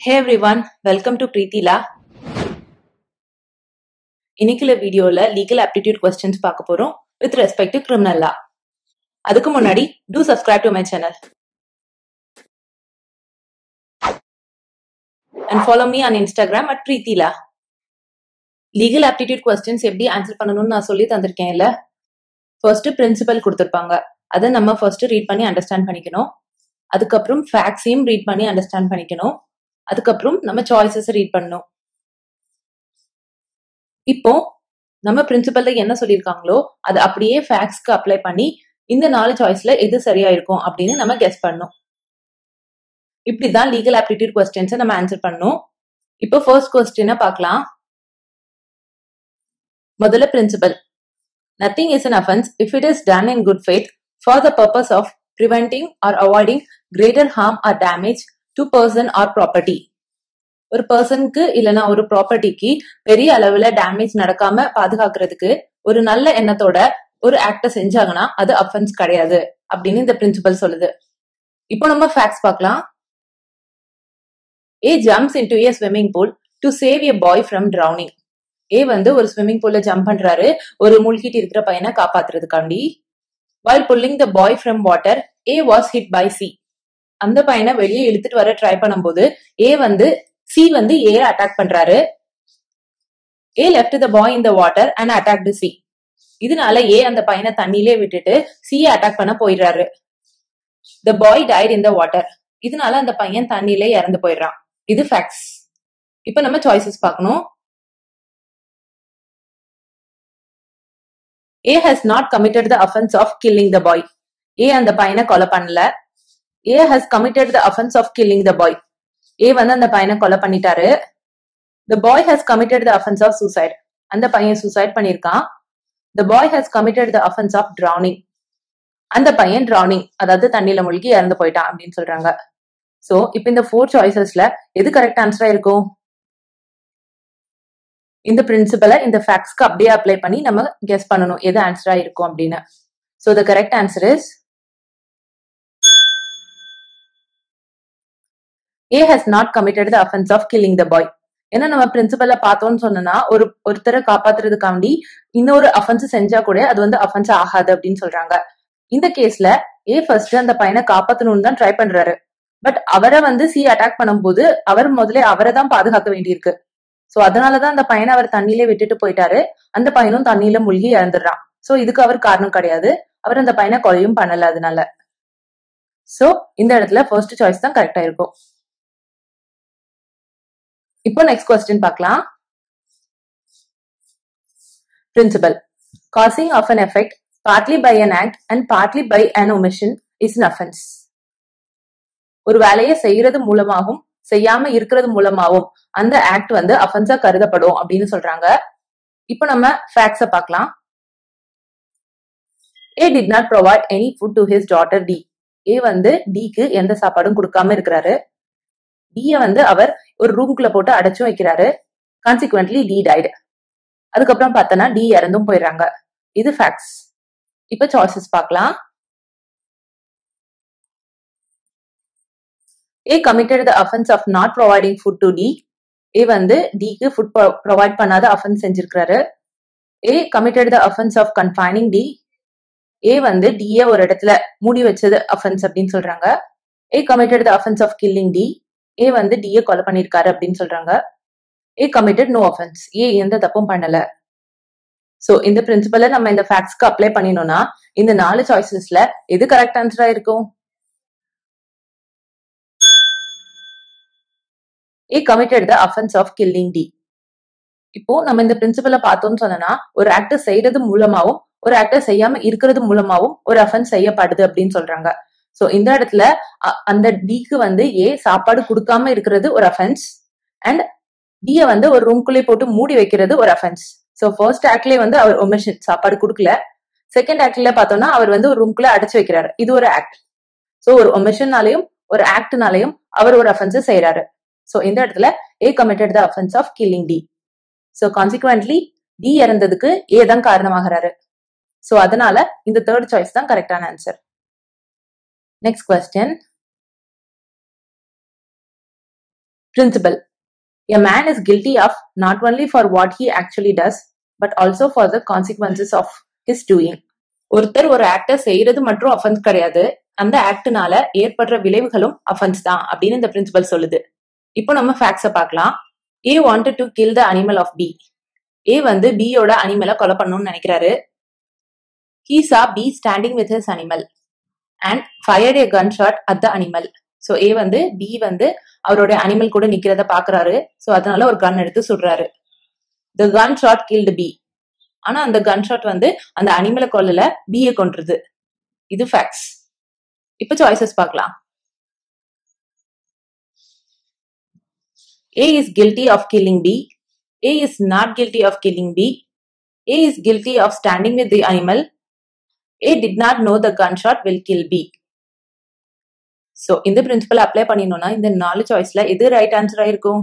Hey everyone, welcome to Preetila. இன்னைக்குள்ள வீடியோல legal aptitude questions பார்க்க போறோம் with respect to criminal law. அதுக்கு முன்னாடி do subscribe to my channel and follow me on Instagram at Preetila. Legal aptitude questions எப்படி answer பண்ணணும்னு நான் சொல்லி தந்திருக்கேன் இல்ல ஃபர்ஸ்ட் பிரின்சிபல் கொடுத்திருப்பாங்க அதை நம்ம ஃபர்ஸ்ட் ரீட் பண்ணி அண்டர்ஸ்டாண்ட் பண்ணிக்கணும் அதுக்கப்புறம் ஃபேக்ஸையும் ரீட் பண்ணி அண்டர்ஸ்டாண்ட் பண்ணிக்கணும் அதுக்கப்புறம் நம்ம சாய்ஸஸ் ரீட் பண்ணணும் இப்போ நம்ம பிரின்சிபல்ல என்ன சொல்லியிருக்காங்களோ அது அப்படியே ஃபேக்ஸ்க்கு அப்ளை பண்ணி இந்த நாலு சாய்ஸ்ல எது சரியா இருக்கும் அப்படின்னு நம்ம கெஸ் பண்ணணும் இப்படிதான் லீகல் ஆப்டிடியூட் கொஸ்டின்ஸை நம்ம ஆன்சர் பண்ணணும் இப்போ ஃபர்ஸ்ட் கொஸ்டினை பார்க்கலாம் முதல்ல principle nothing is an offence if it is done in good faith for the purpose of preventing or avoiding greater harm or damage to person or property ஒரு பர்சனுக்கு இல்லைன்னா ஒரு ப்ராப்பர்ட்டிக்கு பெரிய அளவுல டேமேஜ் நடக்காம பாதுகாக்கிறதுக்கு ஒரு நல்ல எண்ணத்தோட ஒரு ஆக்ட செஞ்சாங்கன்னா அது அஃபென்ஸ் கிடையாது அப்படின்னு இந்த பிரின்சிபல் சொல்லுது இப்போ நம்ம ஃபேக்ட்ஸ் பார்க்கலாம் A jumps into a swimming pool to save a boy from drowning A வந்து ஒரு ஸ்விம்மிங் பூல்ல ஜம்ப் பண்றாரு ஒரு மூழ்கிட்டு இருக்கிற பையனை காப்பாத்துறதுக்காண்டி while pulling the boy from water A was hit by C அந்த பையனை வெளியே இழுத்துட்டு வர ட்ரை பண்ணும்போது ஏ வந்து சி வந்து ஏ அட்டாக் பண்றாரு A left the boy in the water and attack C இதனால ஏ அந்த பையனை தண்ணியிலே விட்டுட்டு சி அட்டாக் பண்ண போயிடுறாரு த பாய் டைட் இன் த வாட்டர் இதனால அந்த பையன் தண்ணியிலே இறந்து போயிடுறான் இது ஃபேக்ட்ஸ் இப்ப நம்ம சாய்ஸஸ் பார்க்கணும் A has not committed the offence of killing the boy A அந்த பையனை கொலை பண்ணல A has committed the offence of killing the boy A வந்து அந்த பையனை கொலை பண்ணிட்டாரு the boy has committed the offence of suicide அந்த பையன் சூசைட் பண்ணிருக்கான் the boy has committed the offence of drowning அந்த பையன் ட்ரௌனிங் அதாவது தண்ணியில மூழ்கி இறந்து போயிட்டான் அப்படின்னு சொல்றாங்க சோ இப்ப இந்த ஃபோர் சாய்ஸஸ்ல எது கரெக்ட் ஆன்சரா இருக்கும் இந்த பிரின்சிபலை இந்த ஃபேக்ட்ஸ்க்கு அப்படியே அப்ளை பண்ணி நம்ம கெஸ் பண்ணணும் எது ஆன்சரா இருக்கும் அப்படின்னு so the correct answer is A has not committed the offence of killing the boy ஏன்னா நம்ம பிரின்சிபல்ல பார்த்தோம்னு சொன்னா ஒரு ஒருத்தரை காப்பாத்துறதுக்காண்டி இன்னொரு அஃபென்ஸ் செஞ்சா கூட அது வந்து அஃபென்ஸ் ஆகாது அப்படின்னு சொல்றாங்க இந்த கேஸ்ல ஏ ஃபர்ஸ்ட் அந்த பையனை காப்பாத்தணும்னு தான் ட்ரை பண்றாரு பட் அவரை வந்து சி அட்டாக் பண்ணும்போது அவர் முதல்ல அவரை தான் பாதுகாக்க வேண்டியிருக்கு சோ அதனாலதான் அந்த பையனை அவர் தண்ணியிலே விட்டுட்டு போயிட்டாரு அந்த பையனும் தண்ணியில மூழ்கி இறந்துடுறான் சோ இதுக்கு அவர் காரணம் கிடையாது அவர் அந்த பையனை கொலையும் பண்ணல அதனால சோ இந்த இடத்துல ஃபர்ஸ்ட் சாய்ஸ் தான் கரெக்டா இருக்கும் இப்போ நெக்ஸ்ட் கொஸ்டின் பார்க்கலாம் principle causing of an effect partly by an act and partly by an omission is an offence ஒரு வேலையை செய்யறது மூலமாகவும் செய்யாம இருக்கிறது மூலமாகவும் அந்த ஆக்ட் வந்து அஃபென்ஸா கருதப்படும் அப்படின்னு சொல்றாங்க இப்போ நம்ம ஃபேக்ட்ஸ பார்க்கலாம் A did not provide any food to his daughter D A வந்து டிக்கு எந்த சாப்பாடும் கொடுக்காம இருக்கிறாரு டிய வந்து அவர் ஒரு ரூம்குள்ள போட்டு அடைச்சும் வைக்கிறாரு கான்சிக்வென்ட்லி டி டைடு அதுக்கப்புறம் பார்த்தோன்னா டி இறந்தும் போயிடுறாங்க இது ஃபேக்ட்ஸ் இப்ப சாய்ஸஸ் பார்க்கலாம் A committed the offence of not providing food to D A வந்து டிக்கு ஃபுட் ப்ரொவைட் பண்ணாத அஃபென்ஸ் செஞ்சிருக்கிறாரு A committed the offence of confining D A வந்து டிய ஒரு இடத்துல மூடி வச்சது அஃபென்ஸ் அப்படின்னு சொல்றாங்க A committed the offence of killing D A வந்து டிய கொலை பண்ணிருக்காரு அப்படின்னு சொல்றாங்க A committed no offence A எந்த தப்பும் பண்ணல சோ இந்த பிரின்சிபலை நம்ம இந்த ஃபேக்ட்ஸ்க்கு அப்ளை பண்ணினோம்னா இந்த நாலு சாய்ஸஸ்ல எது கரெக்ட் ஆன்சரா இருக்கும் A committed the offence of killing D இப்போ நம்ம இந்த பிரின்சிபலை பார்த்தோம்னு சொன்னா ஒரு ஆக்டர் செய்யறது மூலமாவும் ஒரு ஆக்டர் செய்யாம இருக்கிறது மூலமாவும் ஒரு அஃபென்ஸ் செய்யப்படுது அப்படின்னு சொல்றாங்க சோ இந்த இடத்துல அந்த டிக்கு வந்து ஏ சாப்பாடு கொடுக்காம இருக்கிறது ஒரு அஃபென்ஸ் அண்ட் டிய வந்து ஒரு ரூம்குள்ளே போட்டு மூடி வைக்கிறது ஒரு அஃபென்ஸ் சோ ஃபர்ஸ்ட் ஆக்ட்லயே வந்து அவர் ஒமிஷன் சாப்பாடு கொடுக்கல செகண்ட் ஆக்ட்ல பார்த்தோம்னா அவர் வந்து ஒரு ரூம்குள்ள அடைச்சு வைக்கிறாரு இது ஒரு ஆக்ட் சோ ஒரு ஒமிஷன்னாலையும் ஒரு ஆக்ட்னாலையும் அவர் ஒரு அஃபென்ஸ் செய்யறாரு சோ இந்த இடத்துல A committed the offence of killing D so consequently D இறந்ததுக்கு ஏ தான் காரணமாகிறாரு சோ அதனால இந்த தேர்ட் சாய்ஸ் தான் கரெக்டான answer next question Principle A man is guilty of not only for what he actually does, but also for the consequences of his doing. ஒருத்தர் ஒரு act செய்யறது மட்டும் அஃபென்ஸ் கிடையாது அந்த ஆக்ட்னால ஏற்படுற விளைவுகளும் அஃபென்ஸ் தான் அப்படின்னு இந்த பிரின்சிபல் சொல்லுது இப்போ நம்ம ஃபேக்ட்ஸ பார்க்கலாம் A wanted to kill the animal of B A வந்து பியோட அனிமலை கொலை பண்ணணும்னு நினைக்கிறாரு he saw B standing with his animal and fired a gun shot at the animal so A வந்து பி வந்து அவரோட அனிமல் கூட நிக்கிறத பாக்குறாரு ஸோ அதனால ஒரு கன் எடுத்து சுடுறாரு the gun shot killed B ஆனா அந்த கன் ஷாட் வந்து அந்த அனிமலை கொல்லல பியை கொன்றுது இது ஃபேக்ட்ஸ் இப்போ சாய்ஸஸ் பார்க்கலாம் A is guilty of killing B. A is not guilty of killing B. A is guilty of standing with the animal. A did not know the gunshot will kill B. So இந்த principle apply பண்ணினோம்னா இந்த நாலு சாய்ஸ்ல எது right ஆன்சரா இருக்கும்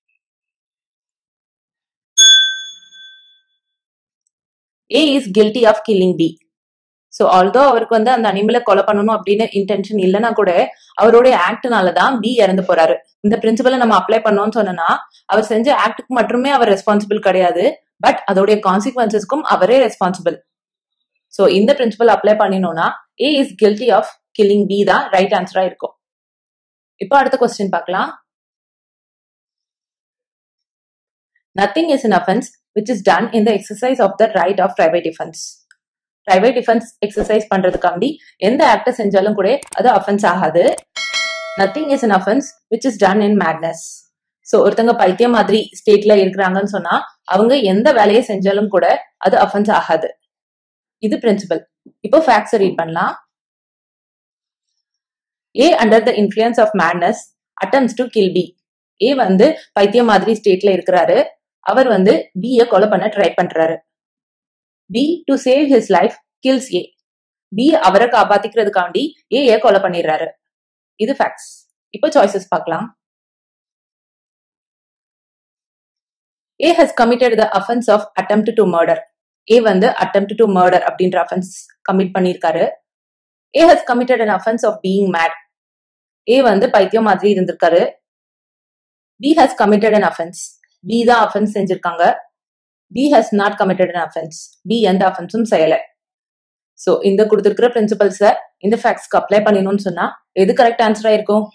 A is guilty of killing B so although அவருக்கு வந்து அந்த அனிமலை கொலை பண்ணணும் அப்படின்னு இன்டென்ஷன் இல்லைன்னா கூட அவருடைய ஆக்ட்னால தான் பி இறந்து போறாரு இந்த பிரின்சிபலை நம்ம அப்ளை பண்ணோம்னு சொன்னோம்னா அவர் செஞ்ச ஆக்டுக்கு மட்டுமே அவர் ரெஸ்பான்சிபிள் கிடையாது பட் அதோடைய கான்சிக்வன்சஸ்க்கும் அவரே ரெஸ்பான்சிபிள் ஸோ இந்த பிரின்சிபல் அப்ளை பண்ணினோம்னா A is guilty of killing B தான் ரைட் ஆன்சரா இருக்கும் இப்போ அடுத்த கொஸ்டின் பார்க்கலாம் nothing is an offense which is done in the exercise of the right of private defense private defence exercise பண்றதுக்காண்டி எந்த ஆக்ட செஞ்சாலும் கூட அது அஃபென்ஸ் ஆகாது nothing is an offence which is done in madness so ஒருத்தங்க பைத்தியம் மாதிரி ஸ்டேட்ல இருக்கிறாங்கன்னு சொன்னா அவங்க எந்த வேலையை செஞ்சாலும் கூட அது அஃபென்ஸ் ஆகாது இது பிரின்சிபல் இப்போ ஃபேக்ட்ஸ் ரீட் பண்ணலாம் A under the influence of madness attempts to kill B A வந்து பைத்தியம் மாதிரி ஸ்டேட்ல இருக்கிறாரு அவர் வந்து பியை கொலை பண்ண ட்ரை பண்றாரு B to save his life kills A B அவரை காப்பாத்திக்கிறதுக்காண்டி ஏ ஏ கொலை பண்ணிடுறாரு இது ஃபேக்ட்ஸ் இப்போ சாய்ஸஸ் பார்க்கலாம் A has committed the offence of attempt to murder A வந்து அட்டெம்ட் டு மர்டர் அப்படின்ற அஃபென்ஸ் கமிட் பண்ணியிருக்காரு A has committed an offence of being mad A வந்து பைத்தியம் மாதிரி இருந்திருக்காரு B has committed an offence B தான் offence செஞ்சிருக்காங்க B has not committed an offence B எந்த அஃபென்ஸும் செய்யல ஸோ இந்த கொடுத்துருக்கிற பிரின்சிபல்ஸை இந்த ஃபேக்ட்ஸ்க்கு அப்ளை பண்ணணும்னு சொன்னா எது கரெக்ட் ஆன்சரா இருக்கும்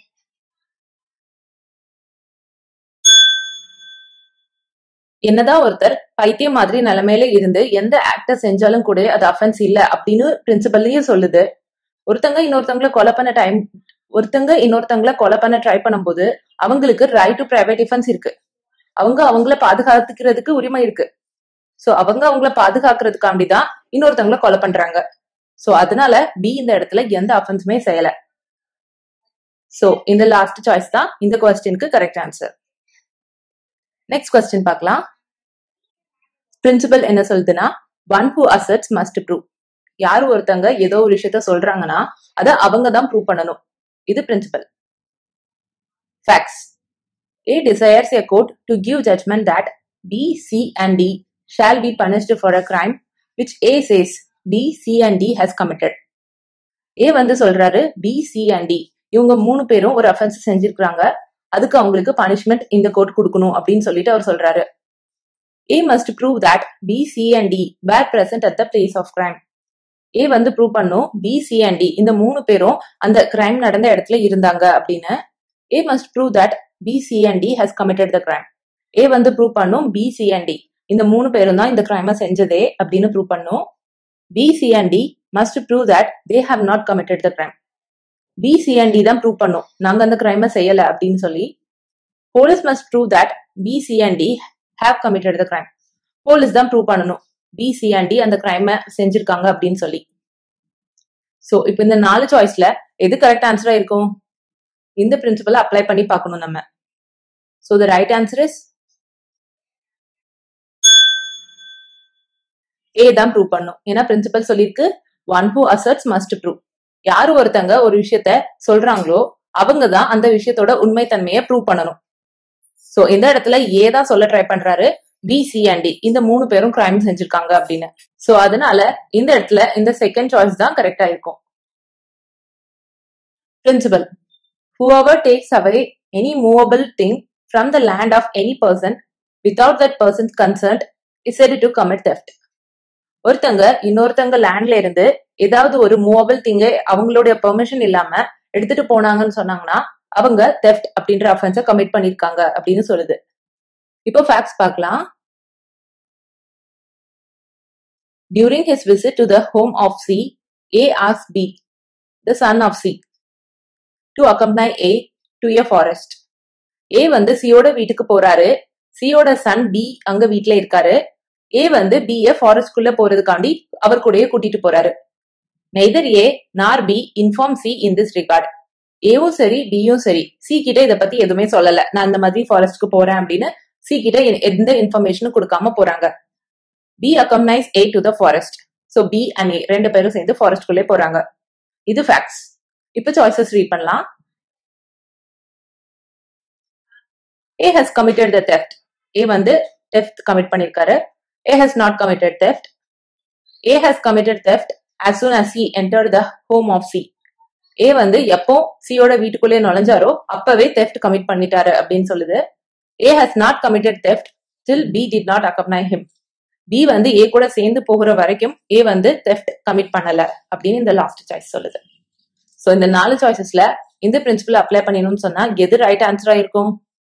என்னதான் ஒருத்தர் பைத்தியம் மாதிரி நிலைமையில இருந்து எந்த ஆக்ட செஞ்சாலும் கூட அது அஃபென்ஸ் இல்ல அப்படின்னு பிரின்சிபல்லையும் சொல்லுது ஒருத்தங்க இன்னொருத்தவங்களை கொலை பண்ண டைம் ஒருத்தங்க இன்னொருத்தவங்களை கொலை பண்ண ட்ரை பண்ணும்போது அவங்களுக்கு ரைட் டு பிரைவேட் டிஃபென்ஸ் இருக்கு அவங்க அவங்கள பாதுகாத்துக்கிறதுக்கு உரிமை இருக்கு சோ அவங்க அவங்கள பாதுகாக்கிறதுக்காண்டி தான் இன்னொருத்தவங்கள கொலை பண்றாங்க சோ அதனால பி இந்த இடத்துல எந்த அஃபென்ஸுமே செய்யல சோ இந்த லாஸ்ட் சாய்ஸ் தான் இந்த கொஸ்டினுக்கு கரெக்ட் ஆன்சர் நெக்ஸ்ட் கொஸ்டின் பார்க்கலாம் பிரின்சிபல் என்ன சொல்லுதுன்னா one who asserts must prove யார் ஒருத்தங்க ஏதோ ஒரு விஷயத்த சொல்றாங்கன்னா அதை அவங்க தான் ப்ரூவ் பண்ணணும் இது principle facts A desires a court to give judgment that B, C, and D shall be punished for a crime which A says B, C, and D has committed. A வந்து சொல்றாரு B, C, and D இவங்க மூணு பேரும் ஒரு offence செஞ்சிருக்காங்க அதுக்கு அவங்களுக்கு punishment இந்த கோர்ட் கொடுக்கணும் அப்படின்னு சொல்லிட்டு அவர் சொல்றாரு A must prove that B, C, and D were present at the place of crime. A வந்து ப்ரூவ் பண்ணும் B, C, and D இந்த மூணு பேரும் அந்த கிரைம் நடந்த இடத்துல இருந்தாங்க அப்படின்னு A must prove that B C and D has committed the crime A வந்து ப்ரூவ் பண்ணும் பி சி அண்ட் டி இந்த மூணு பேரும் தான் இந்த கிரைமை செஞ்சதே அப்படின்னு ப்ரூவ் பண்ணும் B C and D must prove that they have not committed the crime B C and D தான் ப்ரூவ் பண்ணும் நாங்க அந்த கிரைமை செய்யல அப்படின்னு சொல்லி police must prove that B C and D have committed the crime police தான் prove பண்ணணும் பி சி அண்ட் டி அந்த கிரைமை செஞ்சிருக்காங்க அப்படின்னு சொல்லி சோ இப்போ இந்த நாலு சாய்ஸ்ல எது கரெக்ட் ஆன்சரா இருக்கும் இந்த பிரின்சிபலை அப்ளை பண்ணி பார்க்கணும் நம்ம so the right answer is A தான் ப்ரூவ் பண்ணும் ஏன்னா பிரின்சிபல் சொல்லியிருக்கு one who asserts must prove யாரு ஒருத்தங்க ஒரு விஷயத்த சொல்றாங்களோ அவங்க தான் அந்த விஷயத்தோட உண்மைத்தன்மையை ப்ரூவ் பண்ணணும் ஸோ இந்த இடத்துல ஏ தான் சொல்ல ட்ரை பண்றாரு பி சி அண்ட் டி இந்த மூணு பேரும் கிரைம் செஞ்சிருக்காங்க அப்படின்னு ஸோ அதனால இந்த இடத்துல இந்த செகண்ட் சாய்ஸ் தான் கரெக்டா இருக்கும் principle whoever takes away any movable thing from the land of any person without that person's concerned is said to commit theft ஒருத்தங்க இன்னொருத்தங்க லேண்ட்ல இருந்து ஏதாவது ஒரு மூவபிள் திங்க அவங்களுடைய பெர்மிஷன் இல்லாம எடுத்துட்டு போனாங்கன்னு சொன்னாங்கன்னா அவங்க தெஃப்ட் அப்படின்ற அஃபென்ஸை கமிட் பண்ணிருக்காங்க அப்படின்னு சொல்லுது இப்போ ஃபேக்ட்ஸ் பார்க்கலாம் during his visit to the home of C A as B the son of C to accompany A to a forest A வந்து சியோட வீட்டுக்கு போறாரு சியோட சன் பி அங்க வீட்ல இருக்காரு ஏ வந்து பி ஏ ஃபாரஸ்ட்குள்ள போறதுக்காண்டி அவர் கூடயே கூட்டிட்டு போறாரு neither A nor B inform C in this regard ஏவும் சரி பியும் சரி சி கிட்ட இதை பத்தி எதுவுமே சொல்லல நான் இந்த மாதிரி ஃபாரஸ்ட்க்கு போறேன் அப்படின்னு சி கிட்ட எ- எந்த இன்ஃபர்மேஷனும் கொடுக்காம போறாங்க B accompanies A to the forest so B and A ரெண்டு பேரும் சேர்ந்து ஃபாரஸ்ட்குள்ளே போறாங்க இது ஃபேக்ட்ஸ் இப்போ சாய்ஸஸ் ரீட் பண்ணலாம் A has committed the theft A வந்து theft கமிட் பண்ணிருக்காரு A has not committed theft A has committed theft as soon as he entered the home of C A வந்து எப்போ சியோட வீட்டுக்குள்ளே நுழைஞ்சாரோ அப்பவே theft கமிட் பண்ணிட்டாரு அப்படின்னு சொல்லுது A has not committed theft till B did not accompany him B வந்து A கூட சேர்ந்து போகிற வரைக்கும் ஏ வந்து theft கமிட் பண்ணல அப்படின்னு இந்த லாஸ்ட் சாய்ஸ் சொல்லுது சோ இந்த நாலு சாய்ஸஸ்ல இந்த பிரின்சிபல் அப்ளை பண்ணணும்னு சொன்னா எது ரைட் ஆன்சரா இருக்கும்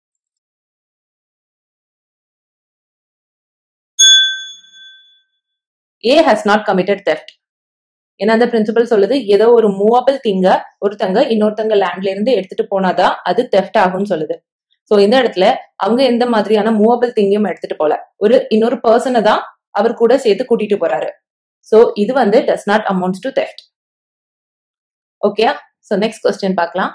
A has not committed theft ஏன்னா அந்த பிரின்சிபல் சொல்லுது ஏதோ ஒரு மூவபிள் திங்க ஒருத்தங்க இன்னொருத்தங்க லேண்ட்ல இருந்து எடுத்துட்டு போனாதான் அது தெஃப்ட் ஆகும்னு சொல்லுது சோ இந்த இடத்துல அவங்க எந்த மாதிரியான மூவபிள் திங்கையும் எடுத்துட்டு போல ஒரு இன்னொரு பர்சனை தான் அவர் கூட சேர்த்து கூட்டிட்டு போறாரு சோ இது வந்து does not amounts to theft okay so next question பார்க்கலாம்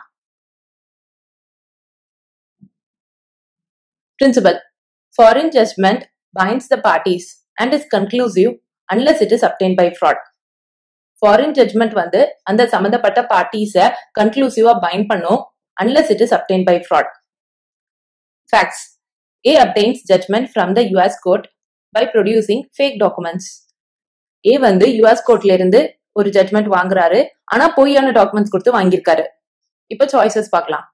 principle foreign judgment binds the parties and is conclusive unless it is obtained by fraud foreign judgment வந்து அந்த சம்பந்தப்பட்ட பார்ட்டிஸ கன்க்ளூசிவா பைண்ட் பண்ணும் unless it is obtained by fraud facts a obtains judgment from the us court by producing fake documents a வந்து us கோர்ட்ல இருந்து ஒரு ஜட்மெண்ட் வாங்குறாரு ஆனா பொய்யான டாக்குமெண்ட்ஸ் கொடுத்து வாங்கியிருக்காரு இப்போ சாய்ஸஸ் பார்க்கலாம்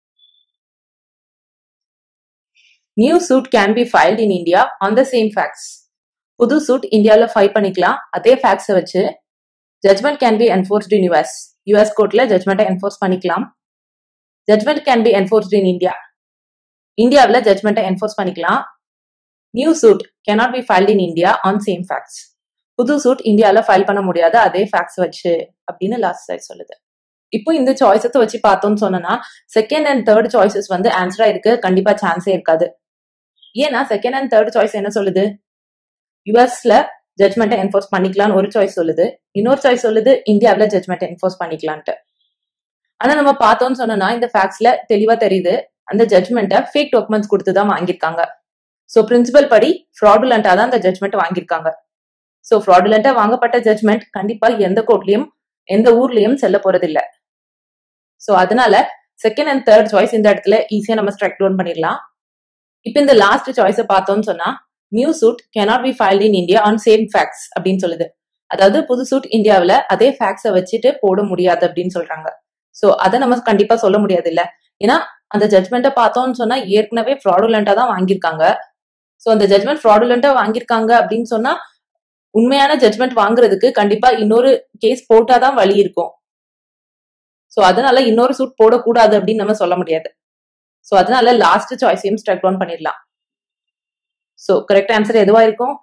new suit can be filed in India on the same facts புது சூட் இந்தியாவில் ஃபைல் பண்ணிக்கலாம் அதே ஃபேக்ட்ஸை வச்சு judgment can be enforced in US US கோர்ட்ல ஜட்மெண்ட்டை என்ஃபோர்ஸ் பண்ணிக்கலாம் judgment can be enforced in India இந்தியாவில் ஜட்மெண்ட்டை என்ஃபோர்ஸ் பண்ணிக்கலாம் new suit cannot be filed in India on same facts புது சூட் இந்தியாவில் ஃபைல் பண்ண முடியாத அதே ஃபேக்ட்ஸ் வச்சு அப்படின்னு லாஸ்ட் சைட் சொல்லுது இப்போ இந்த சாய்ஸத்தை வச்சு பார்த்தோம்னு சொன்னா செகண்ட் அண்ட் தேர்ட் சாய்ஸஸ் வந்து ஆன்சரா இருக்கு கண்டிப்பா சான்ஸே இருக்காது ஏன்னா செகண்ட் அண்ட் தேர்ட் சாய்ஸ் என்ன சொல்லுது யூஎஸ்ல ஜட்மெண்ட்டை என்ஃபோர்ஸ் பண்ணிக்கலாம்னு ஒரு சாய்ஸ் சொல்லுது இன்னொரு சாய்ஸ் சொல்லுது இந்தியாவில் ஜட்மெண்ட்டை என்ஃபோர்ஸ் பண்ணிக்கலான்ட்டு ஆனா நம்ம பார்த்தோம்னு சொன்னோம்னா இந்த ஃபேக்ட்ஸ்ல தெளிவா தெரியுது அந்த ஜட்மெண்ட்டை ஃபேக் டாக்குமெண்ட்ஸ் கொடுத்து தான் வாங்கியிருக்காங்க ஸோ பிரின்சிபல் படி ஃப்ராடுலண்டா தான் அந்த ஜட்மெண்ட் வாங்கியிருக்காங்க ஸோ ஃப்ராடுலண்டா வாங்கப்பட்ட ஜட்மெண்ட் கண்டிப்பா எந்த கோர்ட்லயும் எந்த ஊர்லயும் செல்ல போறது இல்ல ஸோ அதனால செகண்ட் அண்ட் தேர்ட் சாய்ஸ் இந்த இடத்துல ஈஸியா நம்ம ஸ்ட்ரைக் டவுன் பண்ணிடலாம் இப்போ இந்த லாஸ்ட் சாய்ஸை பார்த்தோம்னு சொன்னா new suit cannot be filed in India on same facts அப்படின்னு சொல்லுது அதாவது புது சூட் இந்தியாவில் அதே ஃபேக்ட்ஸை வச்சுட்டு போட முடியாது அப்படின்னு சொல்றாங்க ஸோ அதை நம்ம கண்டிப்பா சொல்ல முடியாது இல்ல ஏன்னா அந்த ஜட்மெண்ட்டை பார்த்தோம்னு சொன்னா ஏற்கனவே ஃப்ராடுலண்டா தான் வாங்கியிருக்காங்க ஸோ அந்த ஜட்மெண்ட் ஃப்ராடுலண்டா வாங்கியிருக்காங்க அப்படின்னு சொன்னா உண்மையான ஜட்மெண்ட் வாங்குறதுக்கு கண்டிப்பா இன்னொரு கேஸ் போட்டாதான் வழி இருக்கும் ஸோ அதனால இன்னொரு சூட் போடக்கூடாது அப்படின்னு நம்ம சொல்ல முடியாது ஸோ அதனால லாஸ்ட் சாய்ஸையும் ஸ்ட்ரைக் டவுன் பண்ணிடலாம் ஸோ கரெக்ட் ஆன்சர் எதுவா இருக்கும்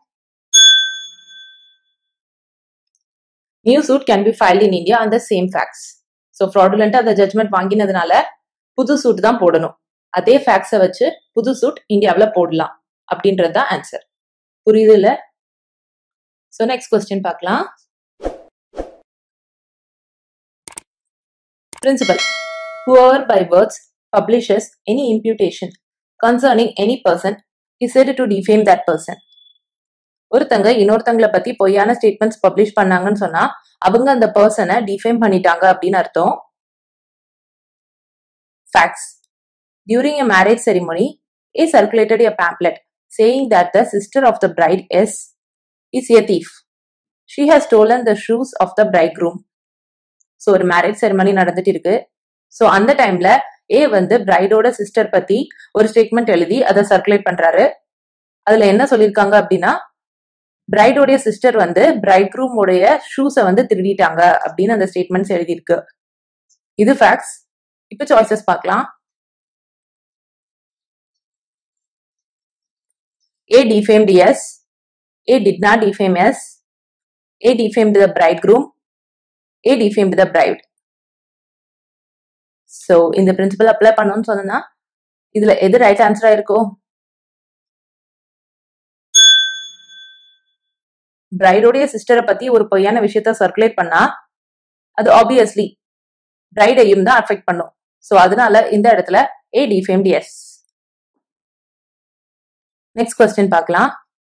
new suit can be filed in India அந்த சேம் ஃபேக்ட்ஸ் ஸோ ஃப்ராடுலண்டா அந்த ஜட்மெண்ட் வாங்கினதுனால புது சூட் தான் போடணும் அதே ஃபேக்ட்ஸை வச்சு புது சூட் இந்தியாவில் போடலாம் அப்படின்றது தான் ஆன்சர் புரியுது இல்ல ஸோ நெக்ஸ்ட் கொஸ்டின் பார்க்கலாம் Principle Whoever by words publishes any imputation concerning any person is said to defame that person. ஒருத்தங்க இன்னொருத்தங்கள பத்தி பொய்யான ஸ்டேட்மெண்ட்ஸ் பப்ளிஷ் பண்ணாங்கன்னு சொன்னா அவங்க அந்த பர்சனை டிஃபேம் பண்ணிட்டாங்க அப்படின்னு அர்த்தம் facts during a marriage ceremony A circulated a pamphlet saying that the sister of the bride S is a thief she has stolen the shoes of the bride groom so ஒரு marriage ceremony நடந்துட்டு இருக்கு so அந்த டைம்ல ஏ வந்து பிரைடோட sister பத்தி ஒரு statement எழுதி அதை சர்க்குலேட் பண்றாரு அதுல என்ன சொல்லியிருக்காங்க அப்படின்னா பிரைடோடைய சிஸ்டர் வந்து பிரைட் ரூமோடைய ஷூஸை வந்து திருடிட்டாங்க அப்படின்னு அந்த ஸ்டேட்மெண்ட்ஸ் எழுதியிருக்கு இது ஃபேக்ட்ஸ் இப்போ சாய்ஸஸ் பார்க்கலாம் A defamed yes. A did not defame yes. A defamed the bridegroom. A defamed the bride. So இந்த பிரின்சிபல் அப்ளை பண்ணணும்னு சொன்னா இதுல எது ரைட் ஆன்சரா இருக்கும் பிரைடோடைய சிஸ்டரை பத்தி ஒரு பொய்யான விஷயத்த சர்க்குலேட் பண்ணா அது ஆப்வியஸ்லி பிரைடையும் தான் அஃபெக்ட் பண்ணும் ஸோ அதனால இந்த இடத்துல A defamed S next question பார்க்கலாம்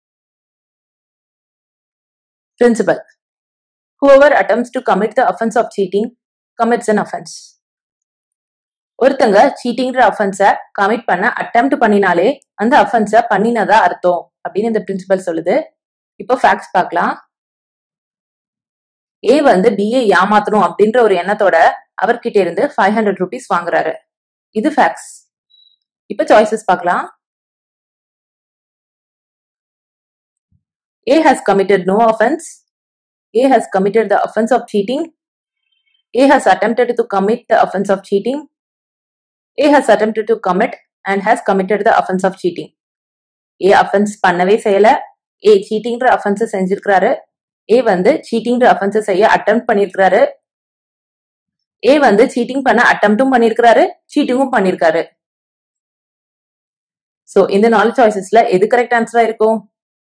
principle whoever attempts to commit the offence of cheating commits an offence ஒருத்தங்க சீட்டிங்கிற அஃபென்ஸை கமிட் பண்ண அட்டெம்ட் பண்ணினாலே அந்த அஃபென்ஸை பண்ணினதா அர்த்தம் அப்படின்னு இந்த பிரின்சிபல் சொல்லுது இப்போ ஃபேக்ட்ஸ் பார்க்கலாம் ஏ வந்து பிஏ ஏமாத்தணும் அப்படின்ற ஒரு எண்ணத்தோட அவர்கிட்ட இருந்து ஃபைவ் ஹண்ட்ரட் ருபீஸ் வாங்குறாரு இது ஃபேக்ட்ஸ் இப்போ சாய்ஸஸ் பார்க்கலாம் A has committed no offense. A has committed the offense of cheating. A has attempted to commit the offense of cheating. A has attempted to commit and has committed the offense of cheating. A offense பண்ணவே செய்யல A சீட்டிங்ற offence செஞ்சிருக்கிறாரு A வந்து சீட்டிங்ற offence செய்ய attempt பண்ணிருக்கிறாரு A வந்து cheating பண்ண அட்டெம்ட்டும் பண்ணிருக்கிறாரு சீட்டிங்கும் பண்ணிருக்காரு சோ இந்த நாலு சாய்ஸஸ்ல எது கரெக்ட் ஆன்சரா இருக்கும்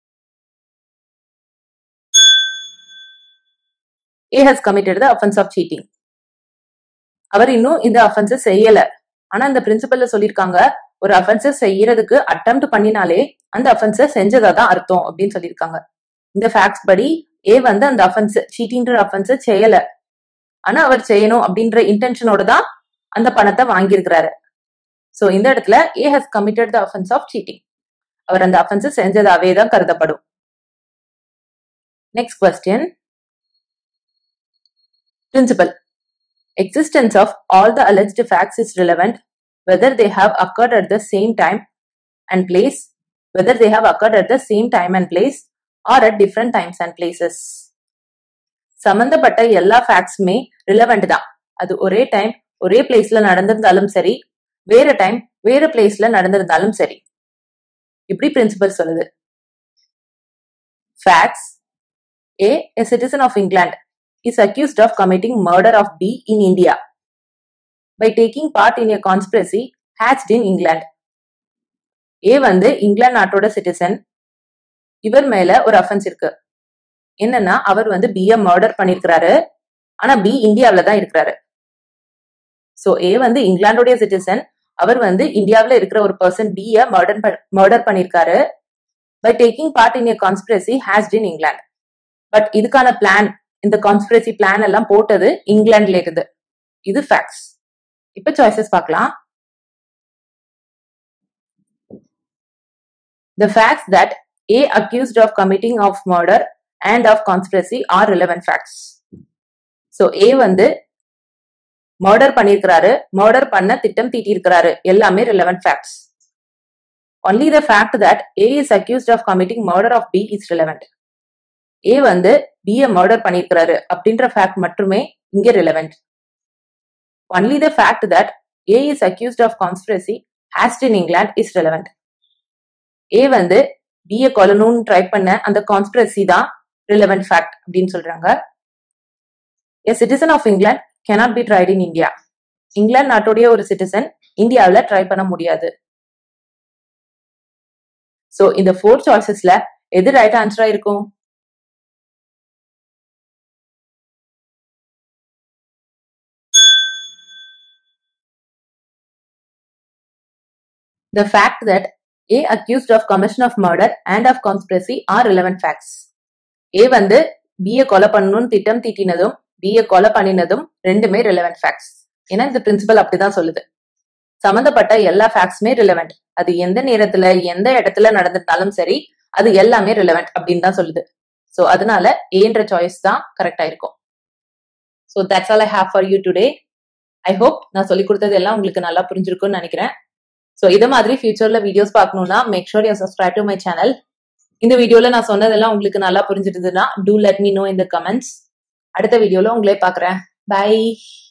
A has committed the offence of cheating அவர் இன்னும் இந்த அஃபென்ஸை செய்யல ஆனா இந்த பிரின்சிபல்ல சொல்லியிருக்காங்க ஒரு அஃபென்ஸை செய்யறதுக்கு அட்டெம்ட் பண்ணினாலே அந்த அஃபென்ஸை செஞ்சதா தான் அர்த்தம் அப்படின்னு சொல்லியிருக்காங்க இந்த ஃபேக்ட்ஸ் படி ஏ வந்து அந்த அஃபென்ஸ் சீட்டிங்ற அஃபென்ஸை செய்யல ஆனா அவர் செய்யணும் அப்படின்ற இன்டென்ஷனோட தான் அந்த பணத்தை வாங்கியிருக்கிறாரு சோ இந்த இடத்துல A has committed the offence of cheating அவர் அந்த அஃபென்ஸை செஞ்சதாவே தான் கருதப்படும் next question Principle Existence of all the alleged facts is relevant whether they have occurred at the same time and place, whether they have occurred at the same time and place, or at different times and places. சம்பந்தப்பட்ட எல்லா ஃபேக்ட்ஸுமே relevant தான் அது ஒரே time ஒரே பிளேஸ்ல நடந்திருந்தாலும் சரி வேற time வேற பிளேஸ்ல நடந்திருந்தாலும் சரி இப்படி பிரின்சிபல் சொல்லுது facts A a citizen of England is accused of committing murder of B in India by taking part in a conspiracy hatched in England. A வந்து இங்கிலாந்து நாட்டோட சிட்டிசன் இவர் மேல ஒரு அஃபென்ஸ் இருக்கு என்னன்னா அவர் வந்து பிஏ மர்டர் பண்ணிருக்கிறாரு ஆனா பி இந்தியாவில தான் இருக்கிறாரு சோ ஏ வந்து இங்கிலாந்துடைய சிட்டிசன் அவர் வந்து இந்தியாவில இருக்கிற ஒரு பர்சன் பிஏ மர்டர் மர்டர் பண்ணிருக்காரு by taking part in a conspiracy hatched in England but இதுக்கான பிளான் இந்த கான்ஸ்பிரசி பிளான் எல்லாம் போட்டது இங்கிலாந்துல இருந்து இது ஃபேக்ட்ஸ் இப்ப சாய்ஸஸ் பார்க்கலாம் The facts that A accused of committing of murder and of conspiracy are relevant facts. So A வந்து மர்டர் பண்ணிருக்கிறாரு மர்டர் பண்ண திட்டம் தீட்டியிருக்கிறாரு எல்லாமே relevant facts only the fact that A is accused of committing murder of B is relevant A வந்து பிஏ murder பண்ணிருக்கிறாரு அப்படின்ற ஃபேக்ட் மட்டுமே இங்க relevant only the fact that A is accused of conspiracy hatched in England is relevant A வந்து பிஏ கொல்லணும்னு try பண்ண அந்த கான்ஸ்பிரசி தான் ரிலவெண்ட் ஃபேக்ட் அப்படின்னு சொல்றாங்க a citizen of England cannot be tried in India England நாட்டுடைய ஒரு சிட்டிசன் இந்தியாவில் ட்ரை பண்ண முடியாது சோ இந்த ஃபோர் சாய்ஸஸ்ல எது ரைட் ஆன்சரா இருக்கும் The fact that A accused of commission of murder and of conspiracy are relevant facts. A வந்து B கொலை பண்ணணும்னு திட்டம் தீட்டினதும் B கொலை பண்ணினதும் ரெண்டுமே ரிலவெண்ட் ஃபேக்ட்ஸ் ஏன்னா இந்த பிரின்சிபல் அப்படிதான் சொல்லுது சம்பந்தப்பட்ட எல்லா ஃபேக்ட்ஸுமே ரிலவெண்ட் அது எந்த நேரத்துல எந்த இடத்துல நடந்திருந்தாலும் சரி அது எல்லாமே ரிலவெண்ட் அப்படின்னு தான் சொல்லுது ஸோ அதனால ஏன்ற சாய்ஸ் தான் கரெக்டா இருக்கும் so that's all I have for you today I hope நான் சொல்லி கொடுத்தது எல்லாம் உங்களுக்கு நல்லா புரிஞ்சிருக்கும்னு நினைக்கிறேன் ஸோ இதை மாதிரி ஃபியூச்சர்ல வீடியோஸ் பார்க்கணும்னா make sure you subscribe to my channel இந்த வீடியோல நான் சொன்னதெல்லாம் உங்களுக்கு நல்லா புரிஞ்சிருந்ததுன்னா டூ லெட் மீ நோ இந்த கமெண்ட்ஸ் அடுத்த வீடியோல உங்களே பார்க்குறேன் பை